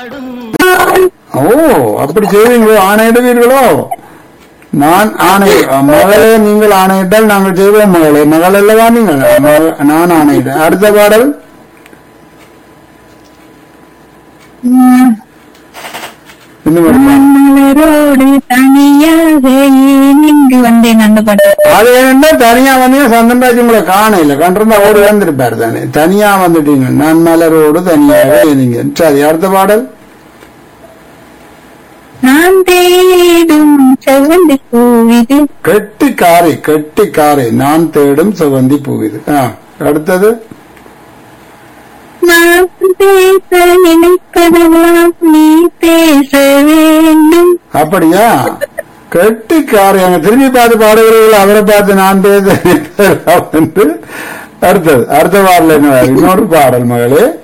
ஓ அப்படி செய்வீங்களோ ஆணையிடுவீர்களோ நான் ஆணை மகளே நீங்கள் ஆணையிட்டால் நாங்கள் செய்வோம் மகளே மகள் அல்லவா நீங்கள் மக- நான் ஆணையிட அடுத்த பாடல் இன்னும் ஒரு பாடல். மலரோடு தனியாக ஏன் இங்கு வந்தேன் அந்த பாட்டு அது என்ன தனியா வந்தீங்க சந்தன்ராஜ் உங்களை காணையில கண்டிருந்தா ஓடி வந்திருப்பாரு தானே தனியா வந்துட்டீங்க நான் மலரோடு தனியாக நீங்க சரி அடுத்த பாடல் நான் தேடும் செவ்வந்தி பூவிது கெட்டி காரை கெட்டி காரை நான் தேடும் சுகந்தி பூவிது ஆ, அடுத்தது நான் பேச நினைப்பதெல்லாம் நீ பேச வேண்டும் அப்படியா கெட்டி காரை அங்க திரும்பி பார்த்து பாடுகிறீர்கள் அவரை பார்த்து நான் பேச என்று அடுத்தது அடுத்த பாடல் என்ன இன்னொரு பாடல் மகளே